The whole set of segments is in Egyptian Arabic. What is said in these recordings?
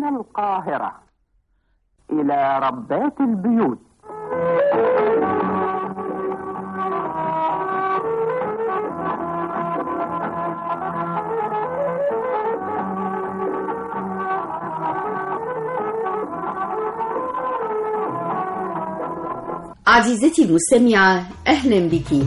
من القاهرة إلى ربات البيوت عزيزتي المستمعة أهلا بك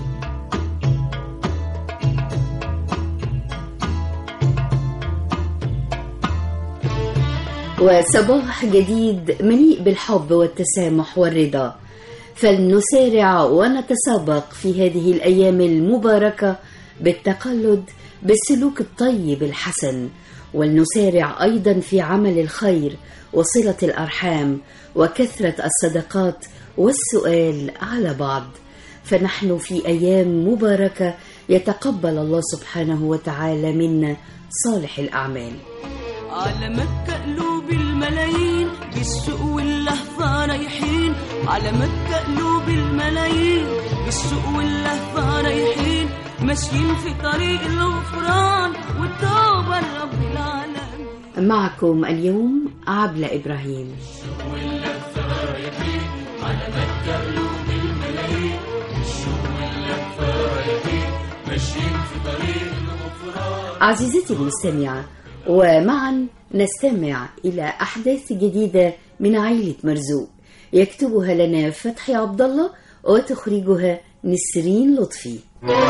وصباح جديد مليء بالحب والتسامح والرضا فلنسارع ونتسابق في هذه الأيام المباركة بالتقلد بالسلوك الطيب الحسن ولنسارع أيضا في عمل الخير وصلة الأرحام وكثرة الصدقات والسؤال على بعض فنحن في ايام مباركه يتقبل الله سبحانه وتعالى منا صالح الاعمال على مكة قلوب الملايين بالسوق واللهفة رايحين على مكة قلوب الملايين بالسوق واللهفة رايحين ماشيين في طريق الغفران والتوبة لرب العالمين معكم اليوم عبلة إبراهيم عزيزتي المستمعة ومعا نستمع إلى أحداث جديدة من عائلة مرزوق يكتبها لنا فتحي عبد الله وتخرجها نسرين لطفي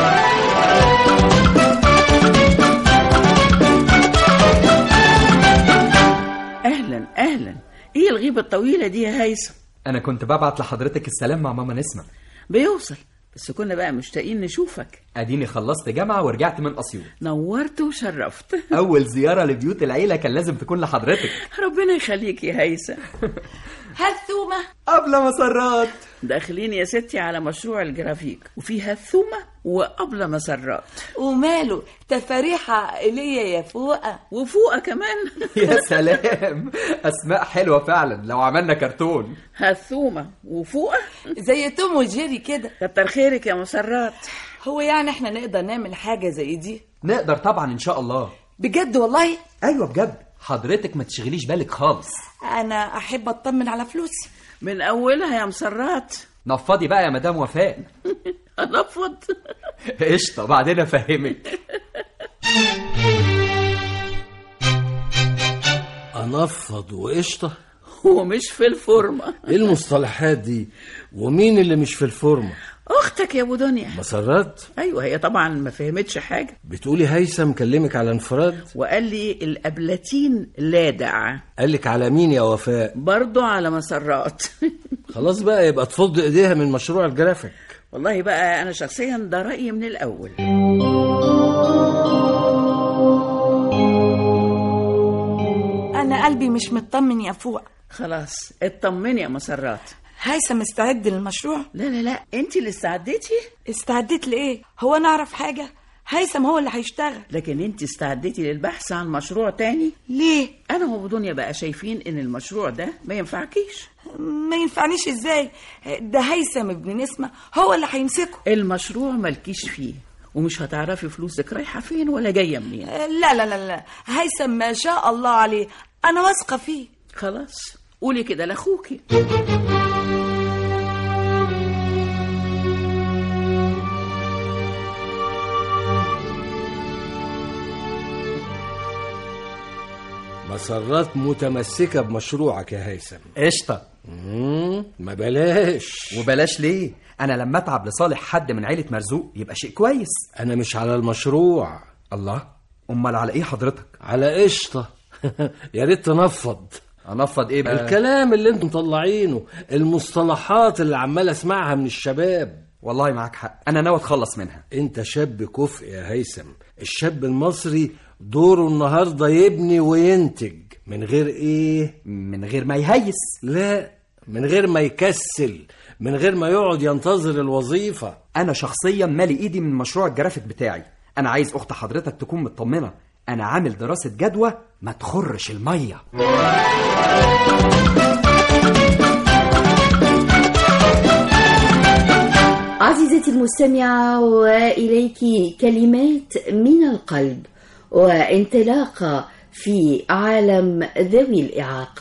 اهلا اهلا ايه الغيبه الطويله دي يا هيثم انا كنت ببعت لحضرتك السلام مع ماما نسمة بيوصل بس كنا بقى مشتاقين نشوفك اديني خلصت جامعة ورجعت من اسيوط نورت وشرفت اول زيارة لبيوت العيلة كان لازم تكون لحضرتك ربنا يخليك يا هيثم هالثومة قبل مسرات داخلين يا ستي على مشروع الجرافيك وفي هثومه وقبل مسرات وماله تفاريح عائلية يا فوقة وفوقه كمان يا سلام اسماء حلوة فعلا لو عملنا كرتون هثومه وفوقه زي توم وجيري كده كتر خيرك يا مسرات هو يعني احنا نقدر نعمل حاجة زي دي نقدر طبعا ان شاء الله بجد والله ايوه بجد حضرتك ما تشغليش بالك خالص انا احب اطمن على فلوسي من اولها يا مسرات نفضي بقى يا مدام وفاء انفض قشطة بعدين افهمك انفض وقشطه هو مش في الفورمه ايه المصطلحات دي ومين اللي مش في الفورمه اختك يا ابو دنيا مسرات ايوه هي طبعا ما فهمتش حاجه بتقولي هيثم كلمك على انفراد وقال لي الابلتين لادع قالك على مين يا وفاء برضه على مسرات خلاص بقى يبقى تفض ايديها من مشروع الجرافيك والله بقى انا شخصيا ده رايي من الاول انا قلبي مش مطمن يا فوق خلاص اطمني يا مسرات هيثم مستعد للمشروع لا لا لا انت اللي استعديتي استعديت لايه هو انا اعرف حاجة هيثم هو اللي هيشتغل لكن انت استعديتي للبحث عن مشروع تاني ليه انا وابو دنيا بقى شايفين ان المشروع ده ما ينفعكيش ما ينفعنيش ازاي ده هيثم ابن نسمة هو اللي هيمسكه المشروع مالكيش فيه ومش هتعرفي فلوسك رايحه فين ولا جايه منين لا لا لا لا هيثم ما شاء الله عليه انا واثقة فيه خلاص قولي كده لاخوكي مسرات متمسكه بمشروعك يا هيثم قشطة مم، ما بلاش وبلاش ليه انا لما اتعب لصالح حد من عيلة مرزوق يبقى شيء كويس انا مش على المشروع الله امال على ايه حضرتك على قشطه يا ريت تنفض انفض ايه بقى الكلام اللي انتم مطلعينه المصطلحات اللي عمال اسمعها من الشباب والله معاك حق انا ناوي اتخلص منها انت شاب كفء يا هيثم الشاب المصري دوره النهارده يبني وينتج من غير ايه من غير ما يهيس لا من غير ما يكسل من غير ما يقعد ينتظر الوظيفه انا شخصيا مالي ايدي من مشروع الجرافيك بتاعي انا عايز اخت حضرتك تكون مطمنه انا عامل دراسه جدوى ما تخرش الميه عزيزتي المستمعة وإليك كلمات من القلب وانطلاقة في عالم ذوي الإعاقة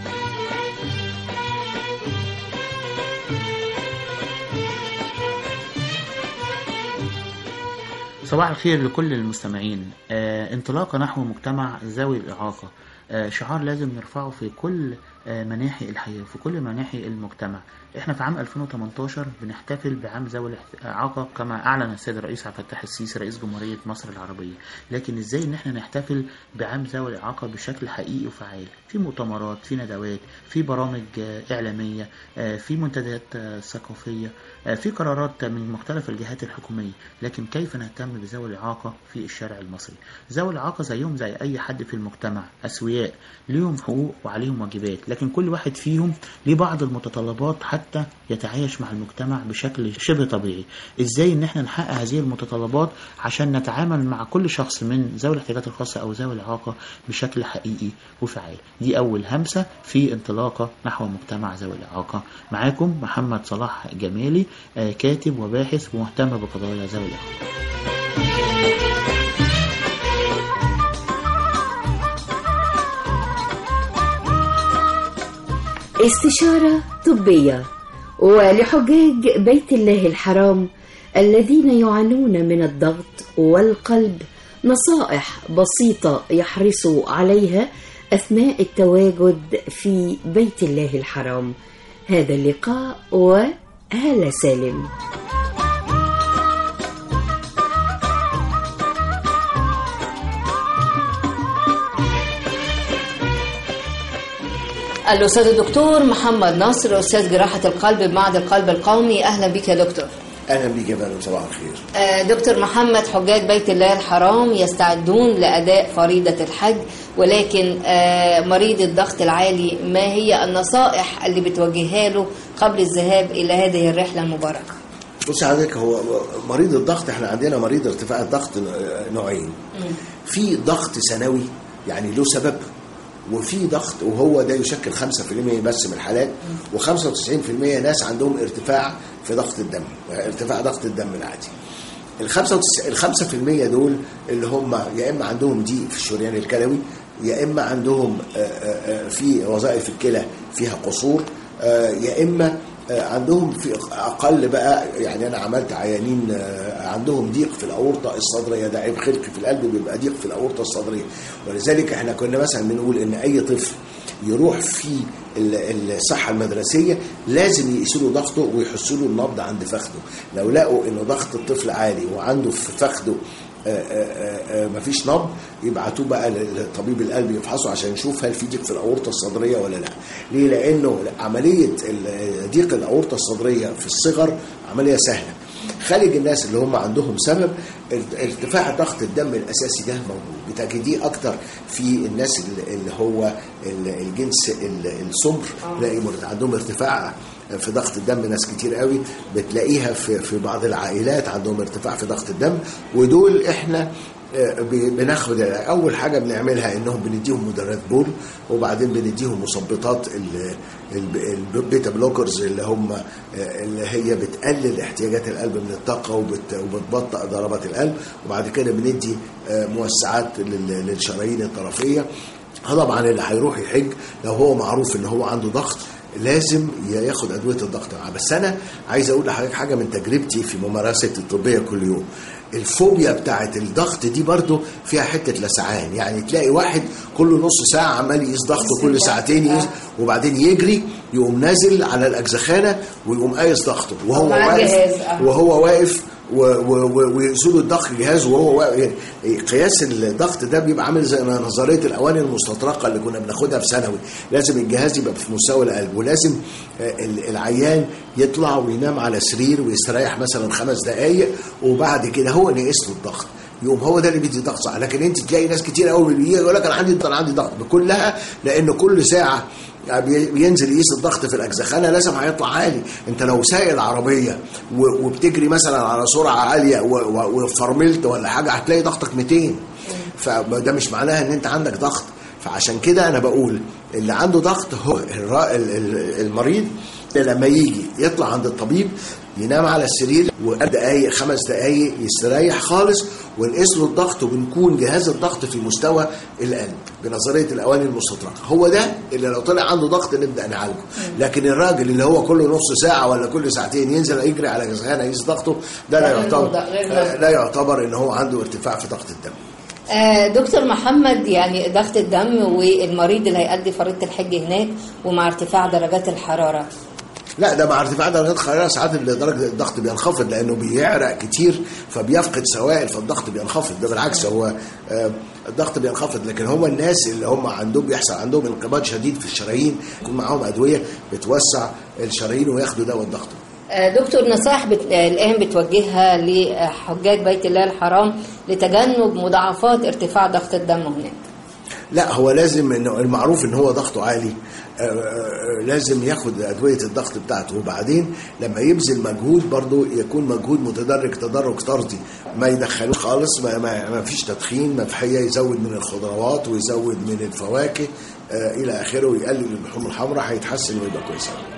صباح الخير لكل المستمعين آه، انطلاقة نحو مجتمع ذوي الإعاقة آه، شعار لازم نرفعه في كل آه، مناحي الحياة في كل مناحي المجتمع احنا في عام 2018 بنحتفل بعام ذوي الإعاقة كما أعلن السيد الرئيس عبد الفتاح السيسي رئيس جمهورية مصر العربية لكن ازاي ان احنا نحتفل بعام ذوي الإعاقة بشكل حقيقي وفعال في مؤتمرات في ندوات في برامج آه، إعلامية آه، في منتديات آه، ثقافية آه، في قرارات من مختلف الجهات الحكومية لكن كيف نهتم بذوي الإعاقة في الشارع المصري ذوي الإعاقة زيهم زي أي حد في المجتمع أسوياء ليهم حقوق وعليهم واجبات لكن كل واحد فيهم ليه بعض المتطلبات حتى يتعايش مع المجتمع بشكل شبه طبيعي ازاي ان احنا نحقق هذه المتطلبات عشان نتعامل مع كل شخص من ذوي الاحتياجات الخاصة او ذوي الإعاقة بشكل حقيقي وفعال دي اول همسة في انطلاقة نحو مجتمع ذوي الإعاقة معاكم محمد صلاح جمالي آه، كاتب وباحث ومهتم بقضايا ذوي الإعاقة استشارة طبية ولحجاج بيت الله الحرام الذين يعانون من الضغط والقلب نصائح بسيطة يحرصوا عليها أثناء التواجد في بيت الله الحرام هذا اللقاء وهلا سالم الأستاذ الدكتور محمد نصر أستاذ جراحة القلب بمعهد القلب القومي أهلا بك يا دكتور اهلا بيك يا فندم صباح الخير آه، دكتور محمد حجاج بيت الله الحرام يستعدون لأداء فريضة الحج ولكن آه، مريض الضغط العالي ما هي النصائح اللي بتوجهها له قبل الذهاب إلى هذه الرحلة المباركة بص حضرتك هو مريض الضغط احنا عندنا مريض ارتفاع الضغط نوعين في ضغط سنوي يعني له سبب وفي ضغط وهو ده يشكل 5% بس من الحالات و95% ناس عندهم ارتفاع في ضغط الدم ارتفاع ضغط الدم العادي ال 95% دول اللي هم يا اما عندهم ضيق في الشريان الكلوي يا اما عندهم آه، آه، آه، في وظائف الكلى فيها قصور آه، يا اما آه، عندهم في اقل بقى يعني انا عملت عيانين آه، عندهم ضيق في الاورطه الصدريه ده عيب خلقي في القلب بيبقى ضيق في الاورطه الصدريه ولذلك احنا كنا مثلا بنقول ان اي طفل يروح في ال- الصحه المدرسيه لازم يقيسوا له ضغطه ويحسوا له النبض عند فخده لو لقوا ان ضغط الطفل عالي وعنده في فخده آه، آه، آه، مفيش نبض يبعتوه بقى لطبيب القلب يفحصه عشان يشوف هل في ضيق في الاورطه الصدريه ولا لا ليه لانه عمليه ال- ضيق الاورطه الصدريه في الصغر عمليه سهله خارج الناس اللي هم عندهم سبب ارت- ارتفاع ضغط الدم الاساسي ده موجود بتجديه اكتر في الناس اللي اللي هو ال- الجنس ال- السمر تلاقي مرت- عندهم ارتفاع في ضغط الدم ناس كتير قوي بتلاقيها في في بعض العائلات عندهم ارتفاع في ضغط الدم ودول احنا آه، ب- بناخد اول حاجه بنعملها انهم بنديهم مدرات بول وبعدين بنديهم مثبطات ال- ال- البيتا بلوكرز اللي هم آه، اللي هي بتقلل احتياجات القلب من الطاقه وبت- وبتبطئ ضربات القلب وبعد كده بندي آه، موسعات لل- للشرايين الطرفيه طبعا اللي هيروح يحج لو هو معروف ان هو عنده ضغط لازم ياخد ادويه الضغط معاه بس انا عايز اقول لحضرتك حاجه من تجربتي في ممارستي الطبيه كل يوم الفوبيا بتاعت الضغط دي برضو فيها حته لسعان يعني تلاقي واحد كل نص ساعه عمال يقيس ضغطه كل ساعتين يقيس وبعدين يجري يقوم نازل على الاجزخانه ويقوم قايس ضغطه وهو ومعاه واقف جهاز، آه. وهو واقف و- و- و- ويقيسوا له الضغط جهاز وهو واقف قياس الضغط ده بيبقى عامل زي نظريه الاواني المستطرقه اللي كنا بناخدها في ثانوي لازم الجهاز يبقى في مستوى القلب ولازم آه، ال- العيان يطلع وينام على سرير ويستريح مثلا خمس دقائق وبعد كده هو اللي يقيس له الضغط يقوم هو ده اللي بيدي ضغط صح لكن انت تلاقي ناس كتير قوي بيجي يقول لك انا عندي انا عندي ضغط كلها لان كل ساعه بي- بينزل يقيس الضغط في الاجزخانه لازم هيطلع عالي انت لو سايق العربيه و- وبتجري مثلا على سرعه عاليه و- و- وفرملت ولا حاجه هتلاقي ضغطك 200 فده مش معناها ان انت عندك ضغط فعشان كده انا بقول اللي عنده ضغط هو الرا- ال- ال- المريض لما يجي يطلع عند الطبيب ينام على السرير ودقايق خمس دقايق يستريح خالص ونقيس له الضغط وبنكون جهاز الضغط في مستوى القلب بنظريه الاواني المستطرقه هو ده اللي لو طلع عنده ضغط نبدا نعالجه لكن الراجل اللي هو كل نص ساعه ولا كل ساعتين ينزل يجري على جزخانه يقيس ضغطه ده لا غير يعتبر موضع- غير موضع. لا يعتبر ان هو عنده ارتفاع في ضغط الدم آه، دكتور محمد يعني ضغط الدم والمريض اللي هيأدي فريضة الحج هناك ومع ارتفاع درجات الحرارة لا ده مع ارتفاع درجات الحراره ساعات درجه الضغط بينخفض لانه بيعرق كتير فبيفقد سوائل فالضغط بينخفض ده بالعكس هو آه، الضغط بينخفض لكن هو الناس اللي هم عندهم بيحصل عندهم انقباض شديد في الشرايين يكون معاهم ادويه بتوسع الشرايين وياخدوا دواء الضغط آه، دكتور نصائح بت... آه، الآن بتوجهها لحجاج بيت الله الحرام لتجنب مضاعفات ارتفاع ضغط الدم هناك لا هو لازم انه المعروف ان هو ضغطه عالي آه، آه، لازم ياخد ادويه الضغط بتاعته وبعدين لما يبذل مجهود برضه يكون مجهود متدرج تدرج طردي ما يدخلوش خالص ما, ما, ما فيش تدخين ما في يزود من الخضروات ويزود من الفواكه آه، الى اخره ويقلل اللحوم الحمراء هيتحسن ويبقى كويس أوي.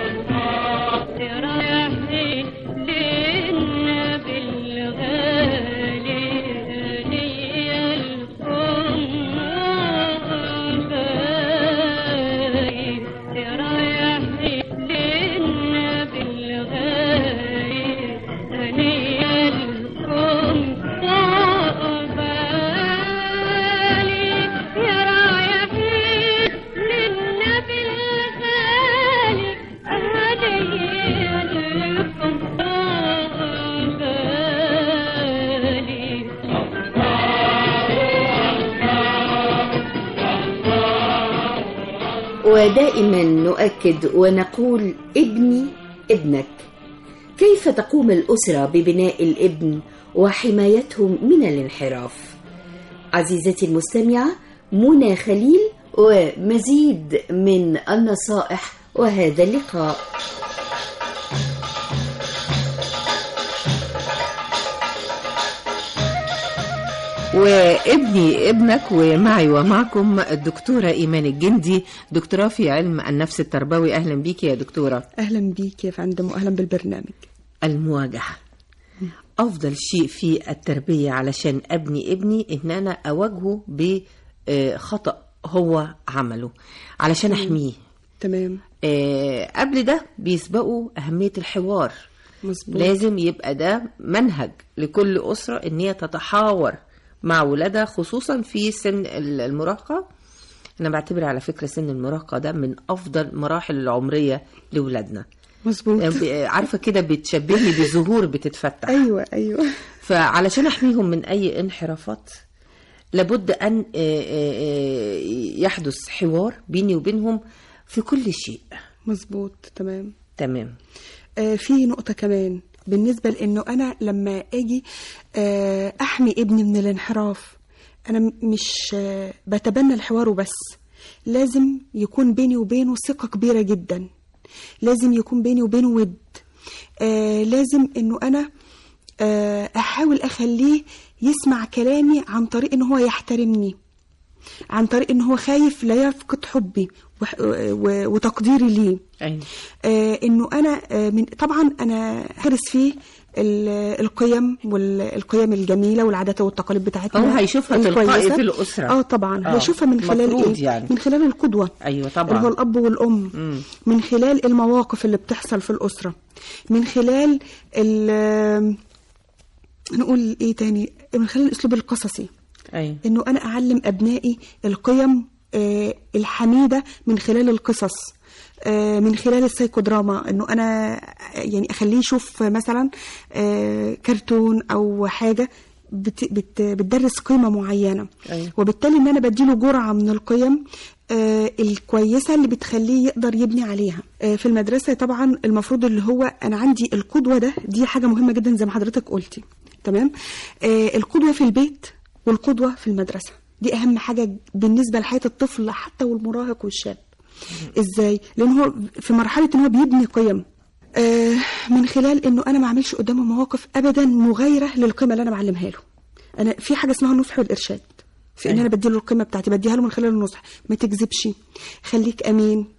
ودائما نؤكد ونقول ابني ابنك كيف تقوم الأسرة ببناء الابن وحمايتهم من الانحراف عزيزتي المستمعة منى خليل ومزيد من النصائح وهذا اللقاء وابني ابنك ومعي ومعكم الدكتورة إيمان الجندي دكتوراه في علم النفس التربوي أهلا بيك يا دكتورة اهلا بيك يا فندم واهلا بالبرنامج المواجهة أفضل شيء في التربية علشان أبني ابني إن أنا أواجهه بخطأ هو عمله علشان أحميه تمام آه، قبل ده بيسبقوا أهمية الحوار مظبوط لازم يبقى ده منهج لكل أسرة إن هي تتحاور مع ولادها خصوصا في سن ال- المراهقة أنا بعتبر على فكرة سن المراهقة ده من أفضل مراحل العمرية لولادنا مظبوط يعني عارفة كده بتشبهني بزهور بتتفتح ايوه ايوه فعلشان احميهم من اي انحرافات لابد ان آه، آه، آه، يحدث حوار بيني وبينهم في كل شيء مظبوط تمام تمام آه في نقطة كمان بالنسبة لأنه أنا لما أجي آه أحمي ابني من الانحراف أنا م- مش آه بتبنى الحوار وبس لازم يكون بيني وبينه ثقة كبيرة جدا لازم يكون بيني وبينه ود آه لازم إنه أنا آه أحاول أخليه يسمع كلامي عن طريق إن هو يحترمني عن طريق إن هو خايف لا يفقد حبي وح- و- وتقديري ليه أيوة. آه انه انا آه من طبعا انا هرس فيه ال- القيم والقيم الجميله والعادات والتقاليد بتاعتنا هو هيشوفها الكويسة. تلقائي في الأسرة. اه طبعا آه، هيشوفها من خلال مفروض ايه يعني. من خلال القدوه ايوه اللي هو طبعا الاب والام مم. من خلال المواقف اللي بتحصل في الاسره من خلال ال- نقول ايه تاني من خلال الاسلوب القصصي ايوه انه انا اعلم ابنائي القيم آه، الحميده من خلال القصص آه، من خلال السايكودراما انه انا يعني اخليه يشوف مثلا آه، كرتون او حاجه بت بت بتدرس قيمه معينه أيوة. وبالتالي ان انا بديله جرعه من القيم آه، الكويسه اللي بتخليه يقدر يبني عليها آه، في المدرسه طبعا المفروض اللي هو انا عندي القدوه ده دي حاجه مهمه جدا زي ما حضرتك قلتي تمام آه، القدوه في البيت والقدوه في المدرسه دي اهم حاجه بالنسبه لحياه الطفل حتى والمراهق والشاب ازاي لان هو في مرحله ان هو بيبني قيم آه، من خلال انه انا ما اعملش قدامه مواقف ابدا مغايره للقيمه اللي انا بعلمها له انا في حاجه اسمها النصح والارشاد في ان أيوة. انا بديله القيمه بتاعتي بديها له من خلال النصح ما تكذبش خليك امين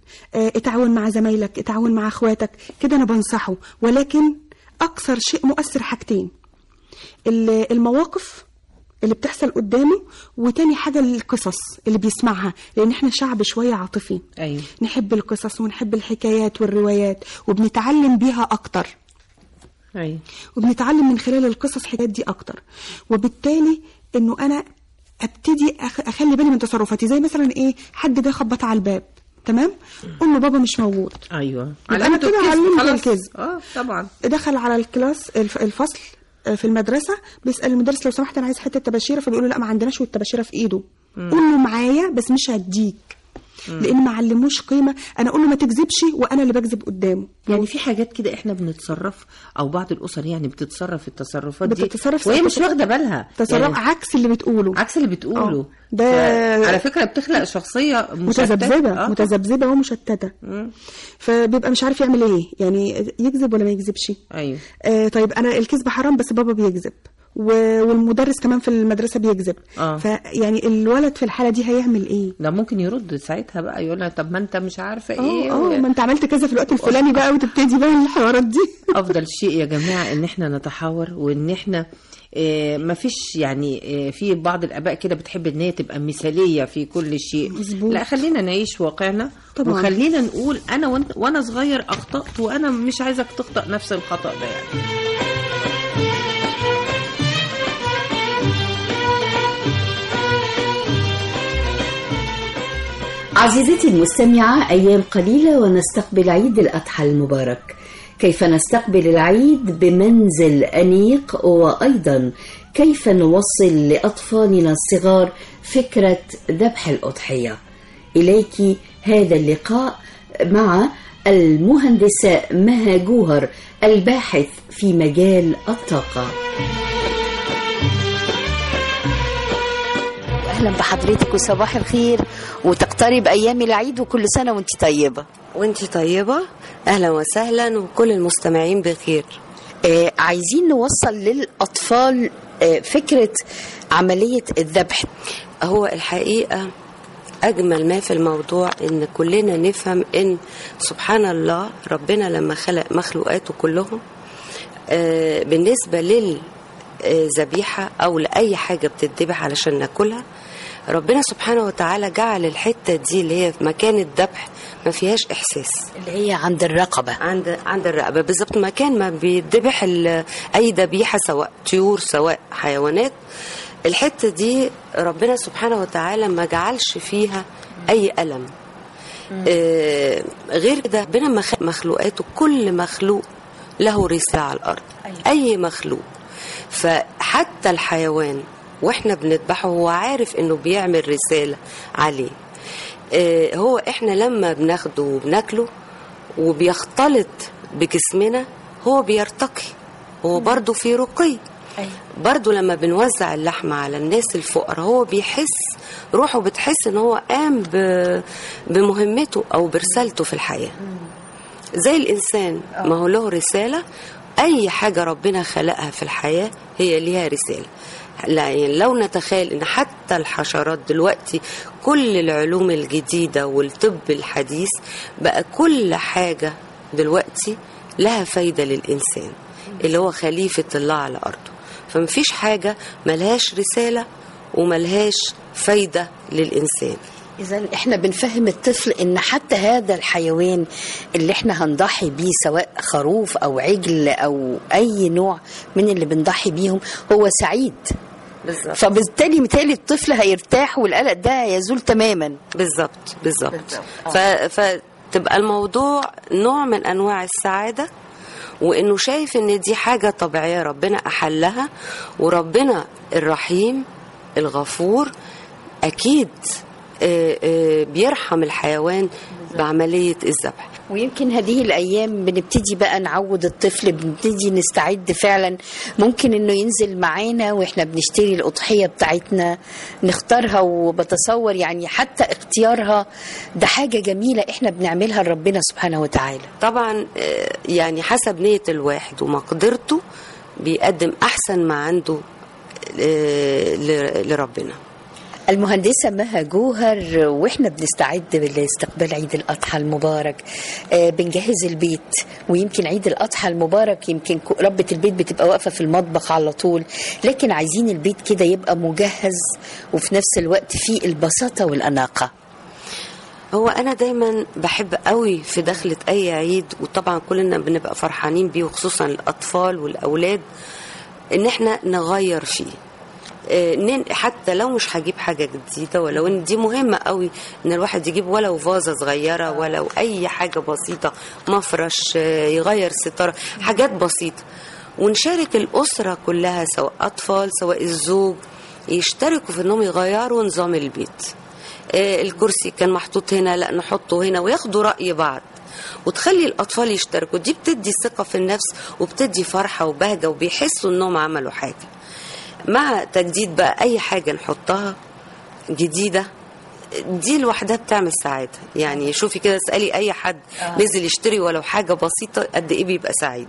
آه، اتعاون مع زمايلك اتعاون مع اخواتك كده انا بنصحه ولكن اكثر شيء مؤثر حاجتين ال- المواقف اللي بتحصل قدامه وتاني حاجة القصص اللي بيسمعها لأن احنا شعب شوية عاطفي ايوه نحب القصص ونحب الحكايات والروايات وبنتعلم بيها أكتر ايوه وبنتعلم من خلال القصص الحاجات دي أكتر وبالتالي إنه أنا أبتدي أخ- أخلي بالي من تصرفاتي زي مثلا إيه حد جه خبط على الباب تمام قول له بابا مش موجود ايوه يبقى أنا علامته كده الكذب، علمته خلاص. الكذب. اه طبعا دخل على الكلاس الف- الفصل آه، في المدرسة بيسأل المدرس لو سمحت أنا عايز حتة تباشيرة فبيقول له لا ما عندناش والتباشيرة في إيده مم. قول له معايا بس مش هديك لأن ما علموش قيمة أنا أقول له ما تكذبش وأنا اللي بكذب قدامه يعني في حاجات كده احنا بنتصرف او بعض الاسر يعني بتتصرف التصرفات دي بتتصرف وهي مش تصرف- واخده بالها تصرف يعني عكس اللي بتقوله عكس اللي بتقوله آه. ده على فكره بتخلق شخصيه مشتتة. متذبذبة آه. متذبذبة ومشتتة مم. فبيبقى مش عارف يعمل ايه يعني يكذب ولا ما يكذبش ايوه آه طيب انا الكذب حرام بس بابا بيكذب و- والمدرس كمان في المدرسة بيكذب اه فيعني الولد في الحالة دي هيعمل ايه ده ممكن يرد ساعتها بقى يقول لها طب ما انت مش عارفه ايه اه اه ما انت عملت كذا في الوقت الفلاني بقى وتبتدي بقى الحوارات دي افضل شيء يا جماعه ان احنا نتحاور وان احنا آه، ما فيش يعني آه، في بعض الاباء كده بتحب ان هي تبقى مثاليه في كل شيء مظبوط. لا خلينا نعيش واقعنا طبعاً. وخلينا نقول انا وانت وانا صغير اخطات وانا مش عايزك تخطا نفس الخطا ده يعني عزيزتي المستمعة أيام قليلة ونستقبل عيد الأضحى المبارك كيف نستقبل العيد بمنزل أنيق وأيضا كيف نوصل لأطفالنا الصغار فكرة ذبح الأضحية إليك هذا اللقاء مع المهندسة مها جوهر الباحث في مجال الطاقة اهلا بحضرتك وصباح الخير وتقترب ايام العيد وكل سنه وانت طيبه وانت طيبة أهلا وسهلا وكل المستمعين بخير آه عايزين نوصل للاطفال آه فكره عمليه الذبح هو الحقيقة أجمل ما في الموضوع إن كلنا نفهم إن سبحان الله ربنا لما خلق مخلوقاته كلهم آه، بالنسبة للذبيحة أو لأي حاجة بتتذبح علشان ناكلها ربنا سبحانه وتعالى جعل الحتة دي اللي هي في مكان الذبح ما فيهاش إحساس اللي هي عند الرقبة عند عند الرقبة بالظبط مكان ما بيتذبح ال- أي ذبيحة سواء طيور سواء حيوانات الحتة دي ربنا سبحانه وتعالى ما جعلش فيها أي ألم آه غير كده ربنا مخ- مخلوقاته كل مخلوق له رسالة على الأرض أي مخلوق فحتى الحيوان واحنا بنذبحه هو عارف انه بيعمل رسالة عليه آه، هو احنا لما بناخده وبناكله وبيختلط بجسمنا هو بيرتقي هو برضه في رقي برضه لما بنوزع اللحمة على الناس الفقراء هو بيحس روحه بتحس ان هو قام ب- بمهمته او برسالته في الحياة زي الانسان ما هو له رسالة اي حاجة ربنا خلقها في الحياة هي ليها رسالة لا يعني لو نتخيل ان حتى الحشرات دلوقتي كل العلوم الجديدة والطب الحديث بقى كل حاجة دلوقتي لها فايدة للإنسان اللي هو خليفة الله على أرضه فمفيش حاجة ملهاش رسالة وملهاش فايدة للإنسان اذا احنا بنفهم الطفل ان حتى هذا الحيوان اللي احنا هنضحي بيه سواء خروف او عجل او اي نوع من اللي بنضحي بيهم هو سعيد بالظبط فبالتالي متهيألي الطفل هيرتاح والقلق ده هيزول تماما بالظبط بالظبط ف... فتبقى الموضوع نوع من انواع السعاده وانه شايف ان دي حاجه طبيعيه ربنا احلها وربنا الرحيم الغفور اكيد آه، آه، بيرحم الحيوان بعمليه الذبح ويمكن هذه الايام بنبتدي بقى نعود الطفل بنبتدي نستعد فعلا ممكن انه ينزل معانا واحنا بنشتري الاضحيه بتاعتنا نختارها وبتصور يعني حتى اختيارها ده حاجه جميله احنا بنعملها لربنا سبحانه وتعالى طبعا آه، يعني حسب نية الواحد ومقدرته بيقدم أحسن ما عنده آه، ل- لربنا المهندسة مها جوهر واحنا بنستعد لاستقبال عيد الأضحى المبارك آه بنجهز البيت ويمكن عيد الأضحى المبارك يمكن ك- ربة البيت بتبقى واقفة في المطبخ على طول لكن عايزين البيت كده يبقى مجهز وفي نفس الوقت فيه البساطة والأناقة هو انا دايما بحب قوي في دخلة اي عيد وطبعا كلنا بنبقى فرحانين بيه وخصوصا الاطفال والاولاد ان احنا نغير فيه آه، نن- حتى لو مش هجيب حاجه جديده ولو ان دي مهمه قوي ان الواحد يجيب ولو فازه صغيره ولو اي حاجه بسيطه مفرش آه، يغير ستاره حاجات بسيطه ونشارك الاسره كلها سواء اطفال سواء الزوج يشتركوا في انهم يغيروا نظام البيت آه، الكرسي كان محطوط هنا لا نحطه هنا وياخدوا رأي بعض وتخلي الأطفال يشتركوا دي بتدي ثقة في النفس وبتدي فرحة وبهجة وبيحسوا إنهم عملوا حاجة مع تجديد بقى أي حاجة نحطها جديدة دي لوحدها بتعمل سعادة يعني شوفي كده اسألي أي حد آه. نزل يشتري ولو حاجة بسيطة قد إيه بيبقى سعيد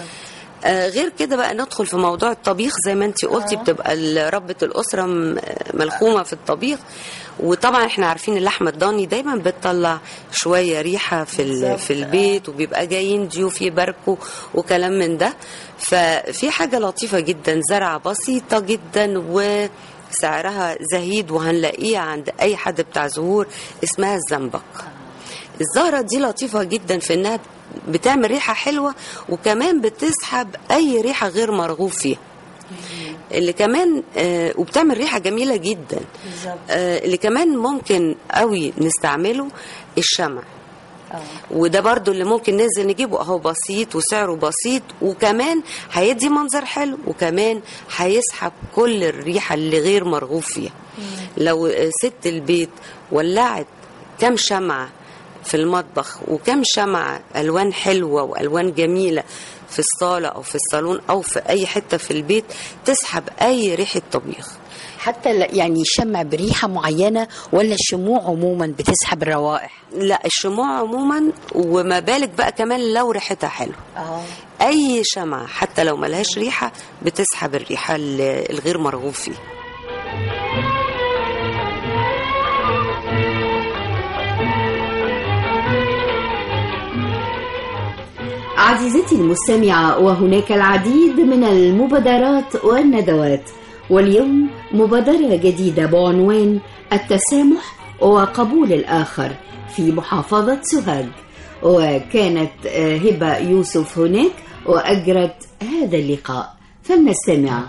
آه، غير كده بقى ندخل في موضوع الطبيخ زي ما انت قلتي بتبقى ال- ربة الأسرة م- ملخومة في الطبيخ وطبعا احنا عارفين اللحمة الضاني دايما بتطلع شوية ريحة في ال- بالظبط، في البيت وبيبقى جايين ضيوف يباركوا وكلام من ده ففي حاجة لطيفة جدا زرعة بسيطة جدا و سعرها زهيد وهنلاقيها عند اي حد بتاع زهور اسمها الزنبق الزهرة دي لطيفة جدا في انها بتعمل ريحة حلوة وكمان بتسحب اي ريحة غير مرغوب فيها اللي كمان آه وبتعمل ريحة جميلة جدا آه اللي كمان ممكن قوي نستعمله الشمع وده برضو اللي ممكن ننزل نجيبه اهو بسيط وسعره بسيط وكمان هيدي منظر حلو وكمان هيسحب كل الريحة اللي غير مرغوب فيها لو آه، ست البيت ولعت كام شمعة في المطبخ وكم شمعة ألوان حلوة وألوان جميلة في الصالة أو في الصالون أو في أي حتة في البيت تسحب أي ريحة طبيخ حتى لا- يعني شمع بريحة معينة ولا الشموع عموما بتسحب الروائح لا الشموع عموما وما بالك بقى كمان لو ريحتها حلوة اه أي شمعة حتى لو ملهاش ريحة بتسحب الريحة ال- الغير مرغوب فيها عزيزتي المستمعة وهناك العديد من المبادرات والندوات واليوم مبادرة جديدة بعنوان التسامح وقبول الآخر في محافظة سوهاج وكانت آه، هبة يوسف هناك وأجرت هذا اللقاء فلنستمع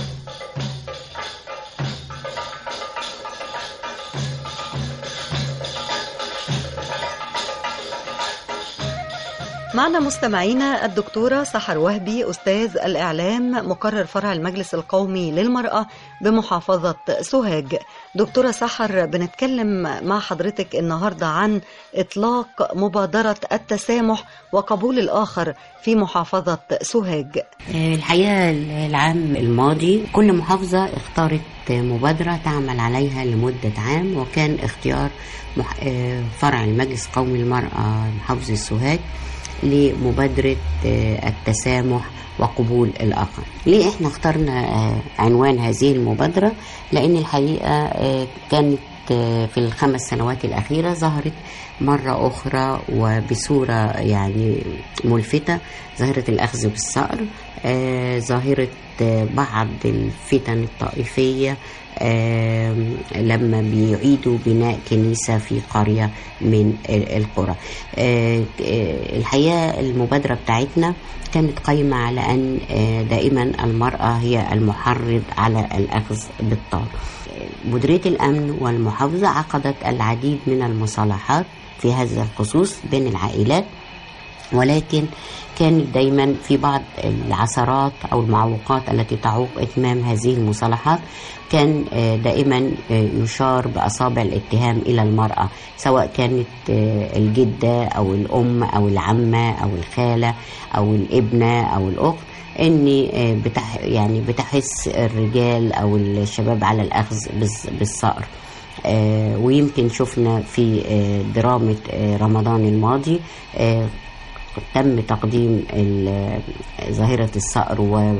معنا مستمعينا الدكتورة سحر وهبي أستاذ الإعلام مقرر فرع المجلس القومي للمرأة بمحافظة سوهاج دكتورة سحر بنتكلم مع حضرتك النهاردة عن إطلاق مبادرة التسامح وقبول الآخر في محافظة سوهاج الحقيقة العام الماضي كل محافظة اختارت مبادرة تعمل عليها لمدة عام وكان اختيار مح- آه، فرع المجلس القومي للمرأة محافظة السوهاج لمبادرة آه، التسامح وقبول الآخر ليه احنا اخترنا آه، عنوان هذه المبادرة لأن الحقيقة آه، كانت آه، في الخمس سنوات الأخيرة ظهرت مرة أخرى وبصورة يعني ملفتة ظاهرة الأخذ بالصقر آه، ظاهرة آه، بعض الفتن الطائفية آه، لما بيعيدوا بناء كنيسة في قرية من ال- القرى آه، آه، الحقيقة المبادرة بتاعتنا كانت قايمة على أن آه، دائما المرأة هي المحرض على الأخذ بالطار مديرية الأمن والمحافظة عقدت العديد من المصالحات في هذا الخصوص بين العائلات ولكن كانت دايما في بعض العثرات او المعوقات التي تعوق اتمام هذه المصالحات كان آه، دائما آه، يشار باصابع الاتهام الى المراه سواء كانت آه، الجده او الام او العمه او الخاله او الابنه او الاخت ان آه، بتح يعني بتحس الرجال او الشباب على الاخذ بالص- بالصقر آه، ويمكن شفنا في آه، درامة آه، رمضان الماضي آه، تم تقديم ال- ظاهرة الصقر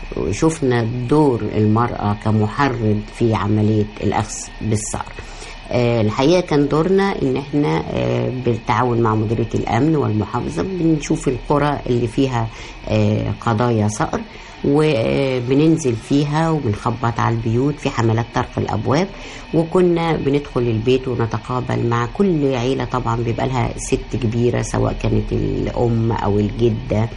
شفنا دور المرأة كمحرض في عملية الأخذ بالثأر آه، الحقيقة كان دورنا إن إحنا آه، بالتعاون مع مديرية الأمن والمحافظة بنشوف القرى اللي فيها آه، قضايا ثأر وبننزل فيها وبنخبط على البيوت في حملات طرق الابواب وكنا بندخل البيت ونتقابل مع كل عيله طبعا بيبقى لها ست كبيره سواء كانت الام او الجده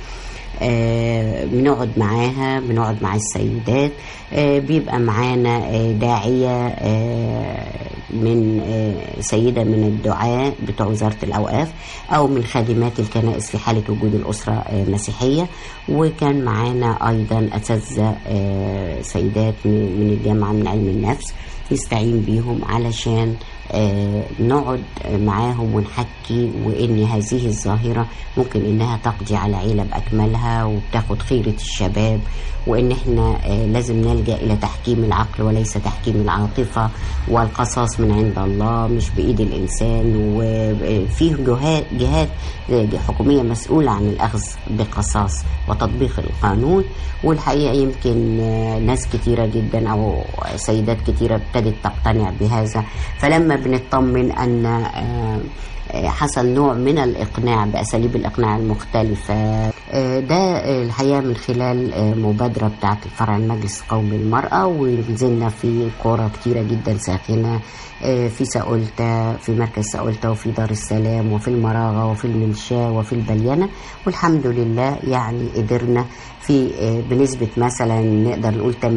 آه، بنقعد معاها بنقعد مع السيدات آه، بيبقى معانا آه، داعية آه، من آه، سيدة من الدعاة بتوع وزارة الأوقاف أو من خادمات الكنائس في حالة وجود الأسرة آه، مسيحية وكان معانا أيضا أساتذة آه، سيدات من من الجامعة من علم النفس نستعين بيهم علشان آه، نقعد معاهم ونحكي وان هذه الظاهره ممكن انها تقضي على عيله باكملها وبتاخد خيره الشباب وان احنا آه، لازم نلجا الى تحكيم العقل وليس تحكيم العاطفه والقصاص من عند الله مش بايد الانسان وفيه جهات جهات حكوميه مسؤوله عن الاخذ بقصاص وتطبيق القانون والحقيقه يمكن آه، ناس كتيره جدا او سيدات كتيره ابتدت تقتنع بهذا فلما بنطمن ان آه، آه، حصل نوع من الإقناع بأساليب الإقناع المختلفة آه، ده آه، الحقيقة من خلال آه، مبادرة بتاعة الفرع المجلس القومي للمرأة ونزلنا في قرى كتيرة جدا ساخنة آه، في ساقولتا في مركز ساقولتا وفي دار السلام وفي المراغة وفي المنشاة وفي البليانة والحمد لله يعني قدرنا في آه، بنسبة مثلا نقدر نقول 80%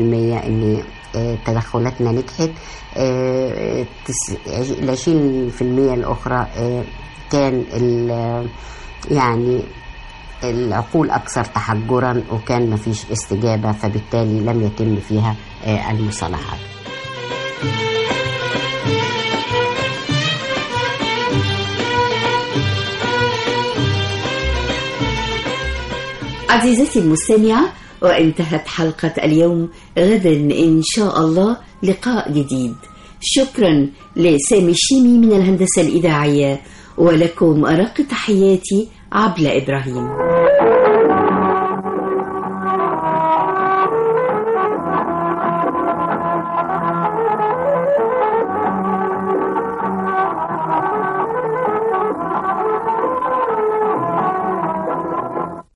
ان آه، تدخلاتنا نجحت آه، تس- عش- العشرين في المية الأخرى آه، كان ال- يعني العقول أكثر تحجرا وكان مفيش استجابة فبالتالي لم يتم فيها آه، المصالحات عزيزتي المستمعة وانتهت حلقة اليوم غدا إن شاء الله لقاء جديد شكرا لسامي الشيمي من الهندسة الإذاعية ولكم أرق تحياتي عبلة إبراهيم